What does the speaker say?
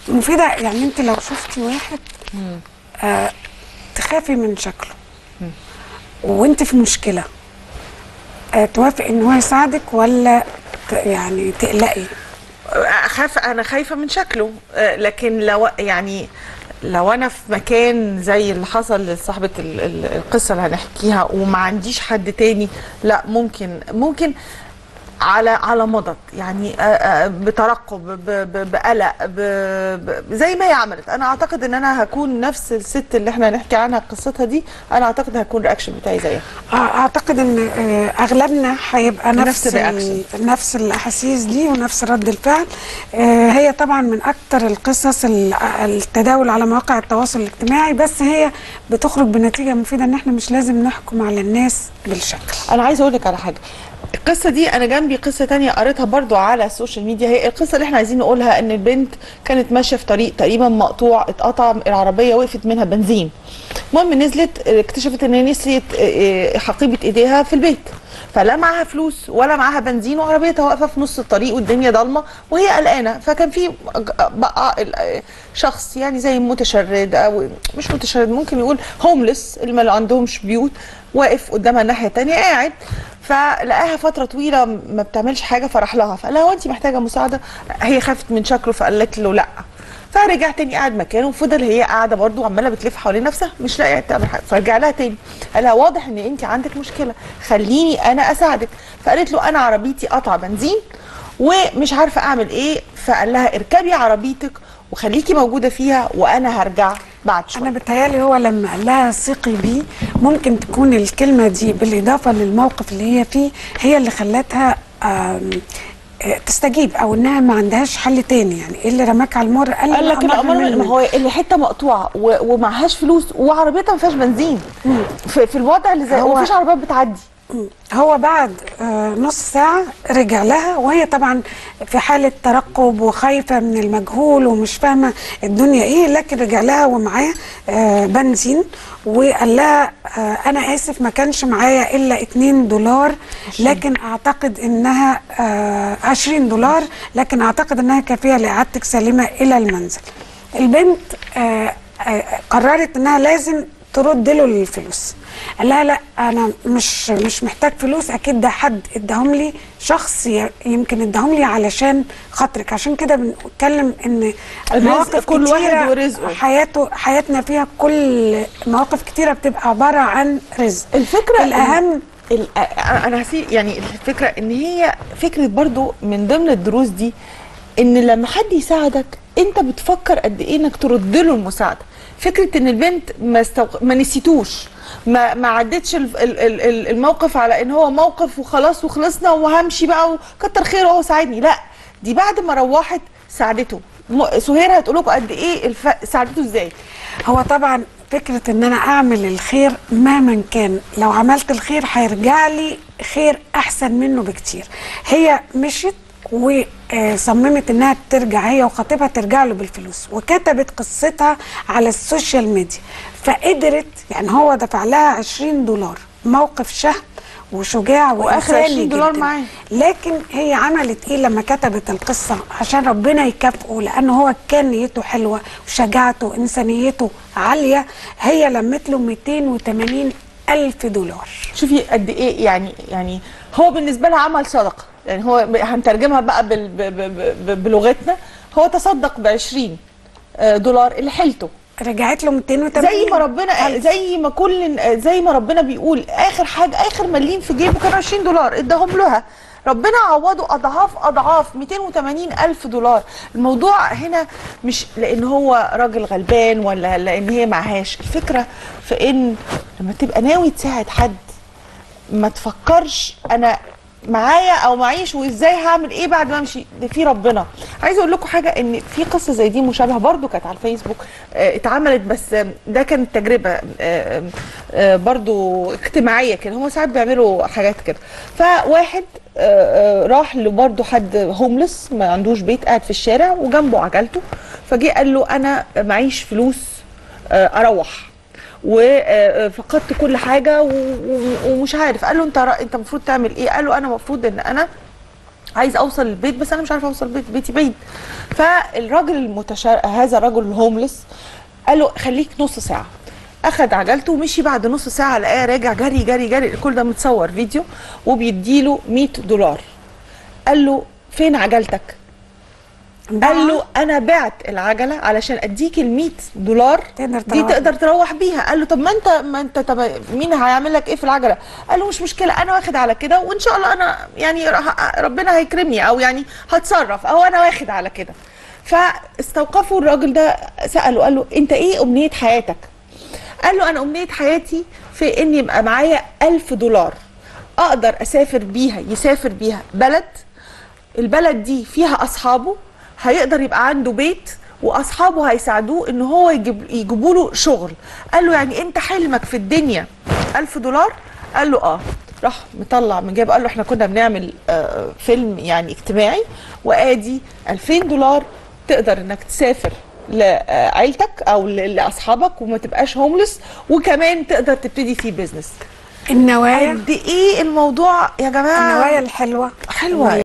مفيده يعني انت لو شفتي واحد آه تخافي من شكله وانت في مشكله آه توافق ان هو يساعدك ولا ت- يعني تقلقي اخاف انا خايفه من شكله آه، لكن لو يعني لو انا في مكان زي اللي حصل لصاحبه ال- ال- القصه اللي هنحكيها وما عنديش حد تاني لا ممكن ممكن على على مضض يعني آه، آه، بترقب ب- ب- بقلق ب- ب- زي ما هي عملت انا اعتقد ان انا هكون نفس الست اللي احنا هنحكي عنها قصتها دي انا اعتقد هكون الرياكشن بتاعي زيها آه، اعتقد ان آه، اغلبنا هيبقى نفس نفس الرياكشن. ال- نفس الاحاسيس دي ونفس رد الفعل آه، هي طبعا من اكتر القصص ال- التداول على مواقع التواصل الاجتماعي بس هي بتخرج بنتيجه مفيده ان احنا مش لازم نحكم على الناس بالشكل انا عايزه اقول لك على حاجه القصه دي انا جنبي قصه تانية قريتها برضو على السوشيال ميديا هي القصه اللي احنا عايزين نقولها ان البنت كانت ماشيه في طريق تقريبا مقطوع اتقطع العربيه وقفت منها بنزين المهم نزلت اكتشفت ان هي نسيت اه، حقيبه ايديها في البيت فلا معاها فلوس ولا معاها بنزين وعربيتها واقفه في نص الطريق والدنيا ضلمه وهي قلقانه فكان في بقى ال- شخص يعني زي متشرد او مش متشرد ممكن يقول هوملس اللي ما عندهمش بيوت واقف قدامها الناحيه الثانيه قاعد فلقاها فتره طويله ما بتعملش حاجه فراح لها فقال لها هو انت محتاجه مساعده هي خافت من شكله فقالت له لا فرجع تاني قاعد مكانه وفضل هي قاعده برضو وعماله بتلف حوالين نفسها مش لاقيه تعمل حاجه فرجع لها تاني قال لها واضح ان انت عندك مشكله خليني انا اساعدك فقالت له انا عربيتي قطع بنزين ومش عارفه اعمل ايه فقال لها اركبي عربيتك وخليكي موجوده فيها وانا هرجع بعد شويه انا بتهيالي هو لما قال لها ثقي بيه ممكن تكون الكلمه دي بالاضافه للموقف اللي هي فيه هي اللي خلتها آم، آه، تستجيب او انها ما عندهاش حل تاني يعني ايه اللي رماك على المر قال, قال لك لا، الامر أمر ما هو اللي حته مقطوعه و- ومعهاش فلوس وعربيتها ما فيهاش بنزين في, في الوضع اللي زي هو- ومفيش عربيات بتعدي هو بعد آه، نص ساعة رجع لها وهي طبعا في حالة ترقب وخايفة من المجهول ومش فاهمة الدنيا ايه لكن رجع لها ومعاه آه، بنزين وقال لها آه، انا اسف ما كانش معايا الا 2 دولار لكن اعتقد انها آه، 20 دولار لكن اعتقد انها كافية لاعادتك سليمة الى المنزل البنت آه، آه، قررت انها لازم ترد له الفلوس قال لها لا انا مش مش محتاج فلوس اكيد ده حد اداهم لي شخص ي- يمكن اداهم لي علشان خاطرك عشان كده بنتكلم ان مواقف كل واحد كتيرة ورزقه. حياته حياتنا فيها كل مواقف كتيره بتبقى عباره عن رزق الفكره الاهم ال- انا هسيب يعني الفكره ان هي فكره برضو من ضمن الدروس دي ان لما حد يساعدك انت بتفكر قد ايه انك ترد له المساعده فكره ان البنت ما استو... ما نسيتوش ما ما عدتش ال- ال- ال- ال- الموقف على ان هو موقف وخلاص وخلصنا وهمشي بقى وكتر خيره هو ساعدني لا دي بعد ما روحت ساعدته م- سهير هتقول لكم قد ايه الف... ساعدته ازاي هو طبعا فكرة ان انا اعمل الخير مهما كان لو عملت الخير هيرجع لي خير احسن منه بكتير هي مشيت وصممت انها ترجع هي وخطيبها ترجع له بالفلوس وكتبت قصتها على السوشيال ميديا فقدرت يعني هو دفع لها 20 دولار موقف شهم وشجاع وآخر وإنساني 20 دولار جداً. معاه. لكن هي عملت ايه لما كتبت القصه عشان ربنا يكافئه لان هو كان نيته حلوه وشجاعته وانسانيته عاليه هي لمت له 280 الف دولار شوفي قد ايه يعني يعني هو بالنسبه لها عمل صدقه يعني هو ب- هنترجمها بقى بال ب ب ب بلغتنا هو تصدق ب 20 آه، دولار اللي حيلته رجعت له 280 زي ما ربنا زي ما كل زي ما ربنا بيقول اخر حاجه اخر مليم في جيبه كان 20 دولار اداهم لها ربنا عوضه اضعاف اضعاف 280 الف دولار الموضوع هنا مش لان هو راجل غلبان ولا لان هي معهاش الفكره في ان لما تبقى ناوي تساعد حد ما تفكرش انا معايا او معيش وازاي هعمل ايه بعد ما امشي ده في ربنا عايزه اقول لكم حاجه ان في قصه زي دي مشابهه برضو كانت على الفيسبوك آه، اتعملت بس آم، ده كانت تجربه آه، آه، برضو اجتماعيه كده هم ساعات بيعملوا حاجات كده فواحد آه، آه، راح لبرضو حد هوملس ما عندوش بيت قاعد في الشارع وجنبه عجلته فجه قال له انا معيش فلوس آه، اروح وفقدت كل حاجه و- و- ومش عارف قال له انت را- انت المفروض تعمل ايه قال له انا المفروض ان انا عايز اوصل البيت بس انا مش عارفه اوصل البيت بيتي بعيد فالراجل المتشار هذا الرجل الهوملس قال له خليك نص ساعه اخد عجلته ومشي بعد نص ساعه لقاه راجع جري جري جري كل ده متصور فيديو وبيديله 100 دولار قال له فين عجلتك قال له انا بعت العجله علشان اديك ال 100 دولار تقدر دي تروح تقدر تروح بيها قال له طب ما انت ما انت طب مين هيعمل لك ايه في العجله قال له مش مشكله انا واخد على كده وان شاء الله انا يعني رح- ربنا هيكرمني او يعني هتصرف او انا واخد على كده فاستوقفوا الراجل ده ساله قال له انت ايه امنيه حياتك قال له انا امنيه حياتي في ان يبقى معايا ألف دولار اقدر اسافر بيها يسافر بيها بلد البلد دي فيها اصحابه هيقدر يبقى عنده بيت واصحابه هيساعدوه ان هو يجيب يجيبوا له شغل قال له يعني انت حلمك في الدنيا ألف دولار قال له اه راح مطلع من جيبه قال له احنا كنا بنعمل آه فيلم يعني اجتماعي وادي 2000 دولار تقدر انك تسافر لعيلتك او ل- لاصحابك وما تبقاش هوملس وكمان تقدر تبتدي فيه بيزنس النوايا قد ايه الموضوع يا جماعه النوايا الحلوه حلوه